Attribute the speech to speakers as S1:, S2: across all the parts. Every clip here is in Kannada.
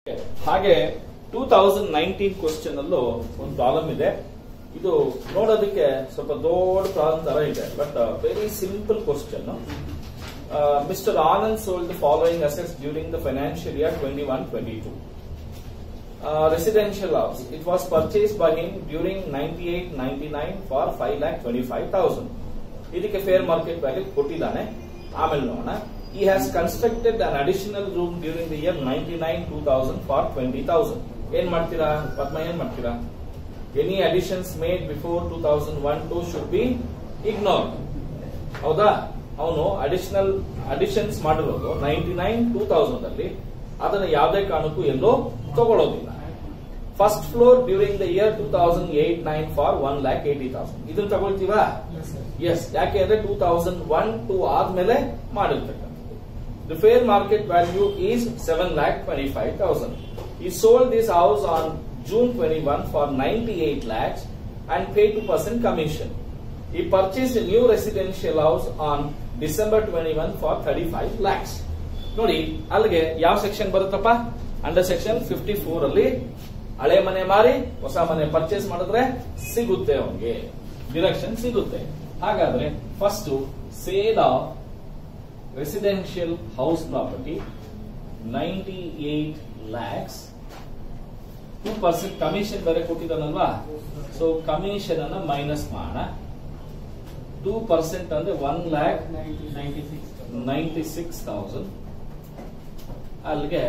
S1: ಹಾಗೆ ಟೂ ತೌಸಂಡ್ ನೈನ್ಟೀನ್ ಕ್ವಶನ್ ಅಲ್ಲೂ ಒಂದು ಪ್ರಾಬ್ಲಮ್ ಇದೆ ಇದು ನೋಡೋದಕ್ಕೆ ಸ್ವಲ್ಪ ದೊಡ್ಡ ಪ್ರಾಬ್ಲಮ್ ತರ ಇದೆ but very simple question mister Anand sold the following assets during the financial year twenty one twenty two residential house. It was purchased by him during 98-99 for 5 lakh 25,000. ಇದಕ್ಕೆ ಫೇರ್ ಮಾರ್ಕೆಟ್ ವ್ಯಾಲ್ಯೂ ಕೊಟ್ಟಿದ್ದಾನೆ ಆಮೇಲೆ ನೋಡೋಣ ಈ has constructed an additional room during the year ninety nine two thousand for twenty thousand ಏನ್ ಮಾಡ್ತೀರಾ ಪದ್ಮ ಏನ್ ಮಾಡ್ತೀರಾ any additions made before two thousand one two should be ignore ಹೌದಾ ಅವನು ಅಡಿಷನಲ್ ಅಡಿಷನ್ಸ್ ಮಾಡಿರೋದು ನೈನ್ಟಿ ನೈನ್ ಟೂ ತೌಸಂಡ್ ಅಲ್ಲಿ ಅದನ್ನ ಯಾವುದೇ ಕಾರಣಕ್ಕೂ ಎಲ್ಲೋ ತಗೊಳ್ಳೋದಿಲ್ಲ first floor during the year two thousand eight nine for one lakh eighty thousand ಇದನ್ನ ತಗೊಳ್ತೀವಾ ಎಸ್ ಯಾಕೆ ಅಂದ್ರೆ ಟೂ ತೌಸಂಡ್ ಒನ್ ಟೂ ಆದ್ಮೇಲೆ ಮಾಡಿರ್ತಕ್ಕಂಥದ್ದು the fair market value is seven lakh twenty five thousand he sold this house on June twenty one for ninety eight lakhs and pay two percent commission he purchase new residential house on December twenty one for thirty five lakhs ನೋಡಿ ಅಲ್ಲಿಗೆ ಯಾವ ಸೆಕ್ಷನ್ ಬರುತ್ತಪ್ಪ ಅಂಡರ್ ಸೆಕ್ಷನ್ ಫಿಫ್ಟಿ ಫೋರ್ ಅಲ್ಲಿ ಹಳೆ ಮನೆ ಮಾರಿ ಹೊಸ ಮನೆ ಪರ್ಚೇಸ್ ಮಾಡಿದ್ರೆ ಸಿಗುತ್ತೆ ಅವನಿಗೆ ಡಿರೆಕ್ಷನ್ ಸಿಗುತ್ತೆ ಹಾಗಾದ್ರೆ first sale of residential house property ninety eight lakhs two percent commission ಬೇರೆ ಕೊಟ್ಟಿದ್ದಾನಲ್ವಾ ಸೊ ಕಮಿಷನ್ ಅನ್ನ ಮೈನಸ್ ಮಾಡೋಣ ಟೂ ಪರ್ಸೆಂಟ್ ಅಂದ್ರೆ one lakh ninety six thousand ಅಲ್ಲಿಗೆ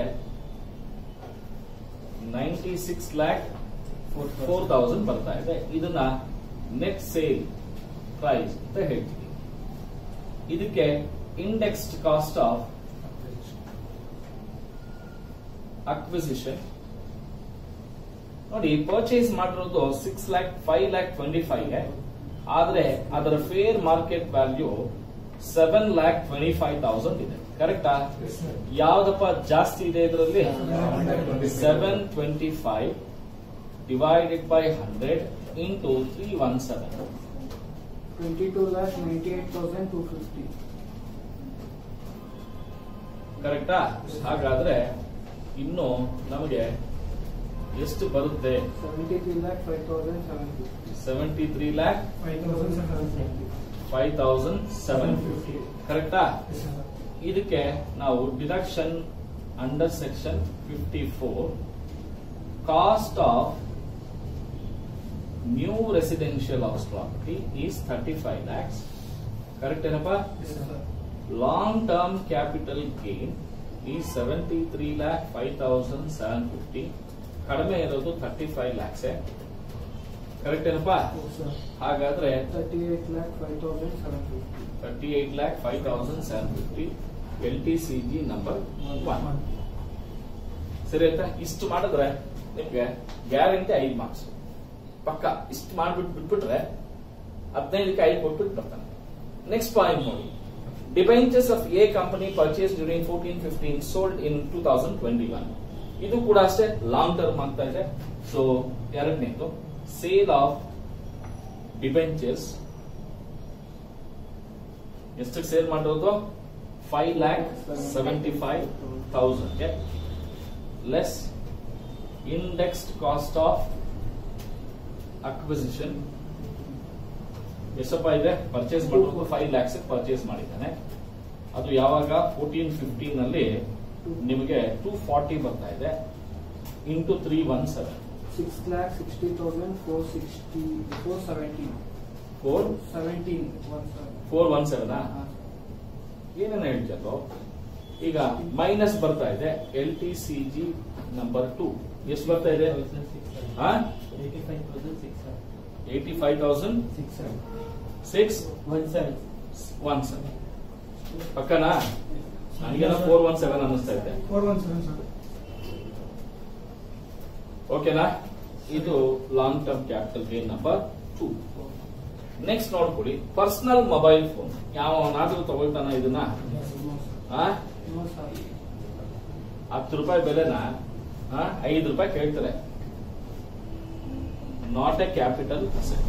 S1: ninety six lakh four thousand ಬರ್ತಾ ಇದೆ ಇದನ್ನ ನೆಟ್ ಸೇಲ್ ಪ್ರೈಸ್ ಅಂತ ಹೇಳ್ತೀವಿ ಇದಕ್ಕೆ ಇಂಡೆಕ್ಸ್ಡ್ ಕಾಸ್ಟ್ ಆಫ್ ಅಕ್ವಿಸಿಷನ್ ನೋಡಿ ಪರ್ಚೇಸ್ ಮಾಡಿರೋದು six lakh five lakh twenty five ಆದ್ರೆ ಅದರ fair market value seven lakh twenty five thousand ಇದೆ ಕರೆಕ್ಟಾ ಯಾವ್ದಪ್ಪ ಜಾಸ್ತಿ ಇದೆ ಇದರಲ್ಲಿ seven twenty five divided by hundred into three one seven
S2: twenty two lakh ninety eight thousand two fifty
S1: ಕರೆಕ್ಟಾ ಹಾಗಾದ್ರೆ ಇನ್ನು ನಮಗೆ ಎಷ್ಟು ಬರುತ್ತೆ
S2: seventy three lakh five thousand seven fifty
S1: seventy three lakh
S2: five thousand seven fifty
S1: five thousand seven fifty ಕರೆಕ್ಟಾ ಇದಕ್ಕೆ ನಾವು deduction under section fifty four cost of new residential house property is thirty five lakhs correct ಏನಪ್ಪಾ ಲಾಂಗ್ ಟರ್ಮ್ ಕ್ಯಾಪಿಟಲ್ ಗೇನ್ ಈ seventy three lakh five thousand seven fifty ಕಡಿಮೆ ಇರೋದು ಥರ್ಟಿ ಫೈವ್ ಲ್ಯಾಕ್ಸ್ ಕರೆಕ್ಟ್ ಏನಪ್ಪಾ ಹಾಗಾದ್ರೆ
S2: thirty eight lakh five thousand seven fifty
S1: thirty eight lakh five thousand seven fifty L T C G number one ಸರಿ ಆಯ್ತಾ ಇಷ್ಟು ಮಾಡಿದ್ರೆ ನಿಮ್ಗೆ ಗ್ಯಾರಂಟಿ ಐದು ಮಾರ್ಕ್ಸ್ ಪಕ್ಕ ಇಷ್ಟು ಮಾಡ್ಬಿಟ್ಟು ಬಿಟ್ಬಿಟ್ರೆ ಹದಿನೈದಕ್ಕೆ ಐದು ಕೊಟ್ಬಿಟ್ಟು ಬರ್ತಾನೆ ನೆಕ್ಸ್ಟ್ ಪಾಯಿಂಟ್ ನೋಡಿ debentures of a company purchase during fourteen fifteen sold in two thousand twenty one ಇದು ಕೂಡ ಅಷ್ಟೇ ಲಾಂಗ್ ಟರ್ಮ್ ಆಗ್ತಾ ಇದೆ ಸೊ ಎರಡನೇದು ಸೇಲ್ ಆಫ್ ಡಿಬೆಂಚರ್ಸ್ ಎಷ್ಟಕ್ಕೆ ಸೇಲ್ ಮಾಡಿರೋದು ಫೈವ್ ಲ್ಯಾಕ್ ಸೆವೆಂಟಿ ಫೈವ್ ತೌಸಂಡ್ಗೆ less indexed cost of acquisition ಎಷ್ಟಪ್ಪ ಇದೆ ಪರ್ಚೇಸ್ ಮಾಡೋದು ಫೈವ್ ಲ್ಯಾಕ್ಸ್ ಪರ್ಚೇಸ್ ಮಾಡಿದ್ದಾನೆ ಅದು ಯಾವಾಗ ಫೋರ್ಟೀನ್ ಫಿಫ್ಟೀನ್ ಅಲ್ಲಿ ನಿಮಗೆ ಟೂ ಫಾರ್ಟಿ ಬರ್ತಾ ಇದೆ into three one seven
S2: six lakh sixty thousand four sixty four seventeen
S1: four
S2: seventeen one seven
S1: four one seven ಏನೇನು ಹೇಳ್ತಿರೋ ಈಗ ಮೈನಸ್ ಬರ್ತಾ ಇದೆ L T C G number two ಎಷ್ಟು ಬರ್ತಾ ಇದೆ eighty five thousand six one seven ಪಕ್ಕನಾ ನನಗೇನೋ ಫೋರ್ ಒನ್ ಸೆವೆನ್ ಅನ್ನಿಸ್ತಾ ಇದೆ
S2: ಫೋರ್ ಒನ್ ಸೆವೆನ್ ಸರ್
S1: ಓಕೆನಾ ಇದು long term capital gain number two next ನೋಡ್ಕೊಳ್ಳಿ ಪರ್ಸನಲ್ ಮೊಬೈಲ್ ಫೋನ್ ಯಾವನಾದ್ರೂ ತಗೊಳ್ತಾನ ಇದನ್ನ ಆ?
S2: ನೋ ಸರ್
S1: ಹತ್ತು ರೂಪಾಯಿ ಬೆಲೆನ ಆ, ಐದು ರೂಪಾಯಿ ಕೇಳ್ತಾರೆ ನಾಟ್ ಎ ಕ್ಯಾಪಿಟಲ್ ಅಸೆಟ್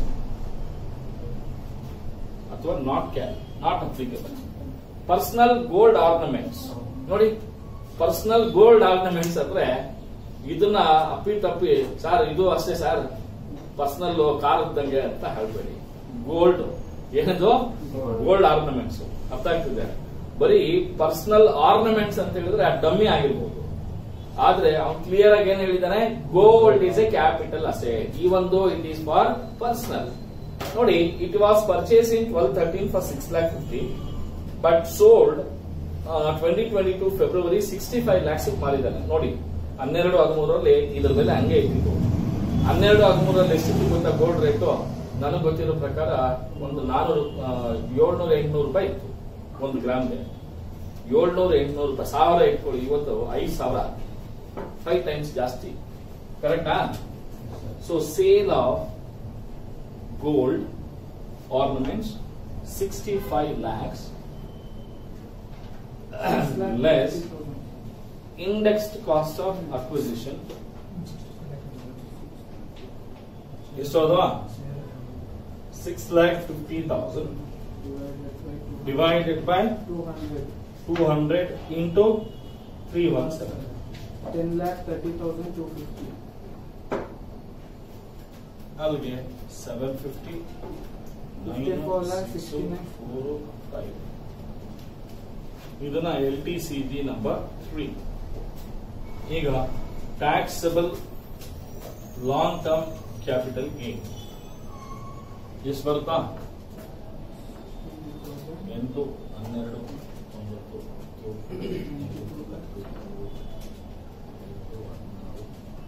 S1: ಅಥವಾ ನಾಟ್ ಕ್ಯಾ not applicable personal gold ornaments ನೋಡಿ ಪರ್ಸನಲ್ ಗೋಲ್ಡ್ ಆರ್ನಮೆಂಟ್ಸ್ ಅಂದ್ರೆ ಇದನ್ನ ಅಪ್ಪಿ ತಪ್ಪಿ ಸರ್ ಇದು ಅಷ್ಟೇ ಸರ್ ಪರ್ಸನಲ್ ಕಾರ್ ಇದ್ದಂಗೆ ಅಂತ ಹೇಳ್ಬೇಡಿ ಗೋಲ್ಡ್ ಏನದು ಗೋಲ್ಡ್ ಆರ್ನಮೆಂಟ್ಸ್ ಅರ್ಥ ಆಗ್ತಿದೆ ಬರೀ ಪರ್ಸನಲ್ ಆರ್ನಮೆಂಟ್ಸ್ ಅಂತ ಹೇಳಿದ್ರೆ ಆ ಡಮ್ಮಿ ಆಗಿರ್ಬೋದು ಆದ್ರೆ ಅವ್ನು ಕ್ಲಿಯರ್ ಆಗಿ ಏನ್ ಹೇಳಿದಾನೆ gold is a capital asset ಈ ಒಂದು ಇಟ್ ಈಸ್ ಫಾರ್ ಪರ್ಸನಲ್ ನೋಡಿ it was purchase in twelve thirteen for six lakh fifty but sold twenty twenty two February sixty five lakhs ಮಾರಿದ್ದಾನೆ ನೋಡಿ ಹನ್ನೆರಡು ಹದಿಮೂರರಲ್ಲಿ ಇದ್ರ ಮೇಲೆ ಹಂಗೆ ಇಟ್ಟಿತ್ತು ಹನ್ನೆರಡು ಹದಿಮೂರರಲ್ಲಿ ಎಷ್ಟಿತ್ತು ಗೊತ್ತಾ ಗೋಲ್ಡ್ ರೇಟು ನನಗೆ ಗೊತ್ತಿರೋ ಪ್ರಕಾರ ಒಂದು ನಾನೂರು ಏಳ್ನೂರ ಎಂಟ್ನೂರು ರೂಪಾಯಿ ಇತ್ತು ಒಂದು ಗ್ರಾಮ್ಗೆ ಏಳ್ನೂರ ಎಂಟ್ನೂರು ರೂಪಾಯಿ ಸಾವಿರ ಇಟ್ಕೊಳ್ಳಿ ಇವತ್ತು ಐದು ಸಾವಿರ ಫೈವ್ ಟೈಮ್ಸ್ ಜಾಸ್ತಿ ಕರೆಕ್ಟಾ so sale of gold ornaments sixty five lakhs less indexed cost of acquisition ಎಷ್ಟು ಅದು six lakh fifty thousand divided by
S2: Two hundred.
S1: Two hundred into three one seven
S2: Ten lakh thirty thousand two fifty.
S1: ಅಲ್ಲಿಗೆ seven fifty
S2: Fifty-four lakh sixty-nine.
S1: Four five ಇದನ್ನ L T C G number three ಈಗ taxable long term capital gain ಎಷ್ಟು ಬರುತ್ತಾ ಎಂಟು ಹನ್ನೆರಡು ಒಂಬತ್ತು ಹತ್ತು, ಎಂಟು, ಹತ್ತು, ಎಂಟು, ಹದಿನಾರು,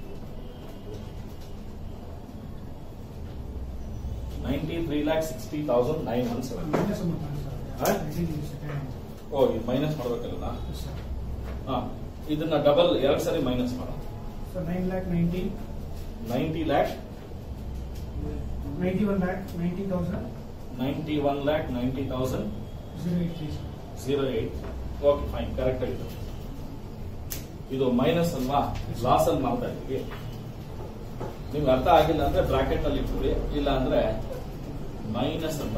S1: ninety three lakh sixty thousand nine one seven Huh? ಓ ಇದು ಮೈನಸ್ ಮಾಡ್ಬೇಕಲ್ಲ ಹಾ ಇದನ್ನ ಡಬಲ್ ಎರಡ್ ಸರಿ ಮೈನಸ್ ಮಾಡೋ
S3: So nine lakh ninety,
S1: ninety lakh
S3: ninety-one lakh, ninety thousand,
S1: ninety one lakh ninety thousand
S3: zero eight three. sir.
S1: Zero eight okay fine correct ಆಗಿದೆ ಇದು ಮೈನಸ್ ಅಲ್ವಾ ಲಾಸ್ ಅಲ್ಲಿ ಮಾಡ್ತಾ ಇದ್ದೀವಿ ನಿಮ್ಗೆ ಅರ್ಥ ಆಗಿಲ್ಲ ಅಂದ್ರೆ ಬ್ರಾಕೆಟ್ ಅಲ್ಲಿ ಇಟ್ಬಿಡಿ ಇಲ್ಲ ಅಂದ್ರೆ ಮೈನಸ್ ಅಂತ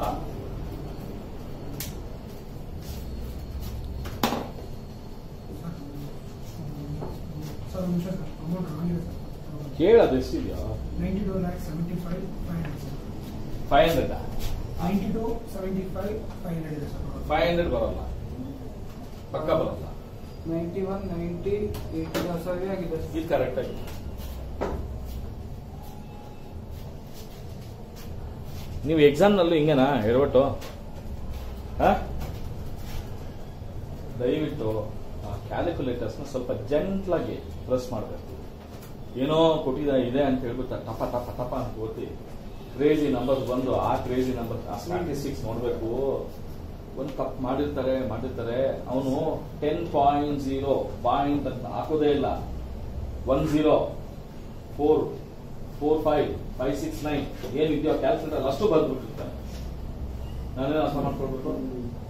S3: Sir, one sir, amount wrong ಇದೆ sir.
S1: ಕೇಳೋದು ಎಷ್ಟಿದೆಯೋ
S3: Ninety-two lakh seventy-five, five hundred sir.
S1: Five hundred
S3: Ninety-two, seventy-five, five hundred ಇದೆ sir.
S1: ಫೈವ್ ಹಂಡ್ರೆಡ್ ಬರಲ್ಲ ಪಕ್ಕ ಬರಲ್ಲ
S2: Ninety one, ninety, eighty ಸರಿ ಆಗಿದೆ.
S1: ಇದು ಕರೆಕ್ಟ್ ಆಗಿದೆ ನೀವು ಎಕ್ಸಾಮ್ ನಲ್ಲೂ ಹಿಂಗೇನಾ ಹೇಳ್ಬಿಟ್ಟು ಹಾ? ದಯವಿಟ್ಟು ಕ್ಯಾಲ್ಕುಲೇಟರ್ಸ್ ನ ಸ್ವಲ್ಪ ಜೆಂಟ್ಲ್ ಆಗಿ ಪ್ರೆಸ್ ಮಾಡಬೇಕು ಏನೋ ಕೊಟ್ಟಿದ ಇದೆ ಅಂತ ಹೇಳ್ಬಿಟ್ಟು ಟಪ ಟಪ ಟಪ ಅಂತ ಓದಿ ಕ್ರೇಜಿ ನಂಬರ್ ಬಂದು ಆ ಕ್ರೇಜಿ ನಂಬರ್ ಸ್ಟಾಟಿಸ್ಟಿಕ್ಸ್ ನೋಡ್ಬೇಕು ಒಂದು ತಪ್ಪು ಮಾಡಿರ್ತಾರೆ ಮಾಡಿರ್ತಾರೆ ಅವನು ಟೆನ್ ಪಾಯಿಂಟ್ ಜೀರೋ ಪಾಯಿಂಟ್ ಅಂತ ಹಾಕೋದೇ ಇಲ್ಲ one zero four four five five six nine ಏನಿದೆಯೋ ಕ್ಯಾಲ್ಕುಲೇಟರ್ ಅಷ್ಟು ಬಂದ್ಬಿಟ್ಟಿರ್ತಾನೆ ನಾನೇನು ಅರ್ಥ ಮಾಡ್ಕೊಳ್ಬೇಕು